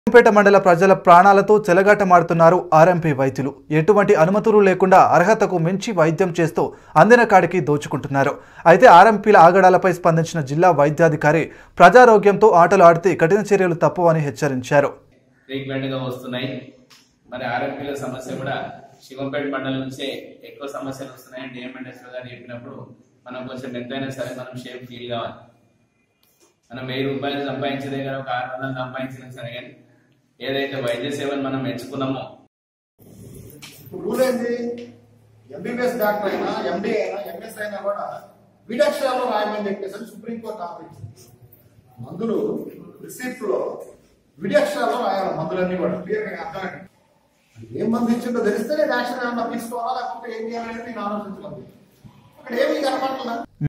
పేట మండల ప్రజల ప్రాణాలతో చెలగాటమాడుతున్నారు ఆర్ఎంపీ వైద్యులు ఎటువంటి అనుమతులు లేకుండా అర్హతకు మించి వైద్యం చేస్తూ అందిన కాడికి దోచుకుంటున్నారు అయితే ఆర్ఎంపీల ఆగడాలపై స్పందించిన జిల్లా వైద్యాధికారి ప్రజారోగ్యంతో ఆటలు ఆడితే కఠిన చర్యలు తప్పవని హెచ్చరించారు ఫ్రీక్వెంట్ గా వస్తున్నాయి మరి ఆర్ఎంపీల సమస్య కూడా శివంపేట మండలం నుంచే ఎక్కువ సమస్యలు వస్తున్నాయని డిఎంఎన్ఎస్ గారు చెప్పినప్పుడు మనం కొంచెం ఎంతైనా సరే మనం షేప్ ఫీల్ కావాలి మనం వెయ్యి రూపాయలు సంపాదించే దగ్గర ఒక ఆరు వందలు సంపాదించినా సరే కానీ ఏదైతే వైద్య సేవలు మనం ఎంచుకున్నామో ఇప్పుడు రూల్ ఏంది ఎంబీబీఎస్ డాక్టర్ అయినా ఎండి అయినా ఎంఎస్ అయినా కూడా విడక్షరాలు రాయమని చెప్పేసి అని సుప్రీంకోర్టు ఆపించింది మందులు రిసిప్ట్ లో విడక్షరాలు రాయాలి మందులన్నీ కూడా క్లియర్ గా అర్థమైంది ఏం మందు ఇచ్చిందో తెలిస్తే నేను యాక్షన్ ఏమన్నా తీసుకోవాలా లేకపోతే ఏం చేయాలనేది నేను ఆలోచించగలను అక్కడ ఏమీ కనపడలేదు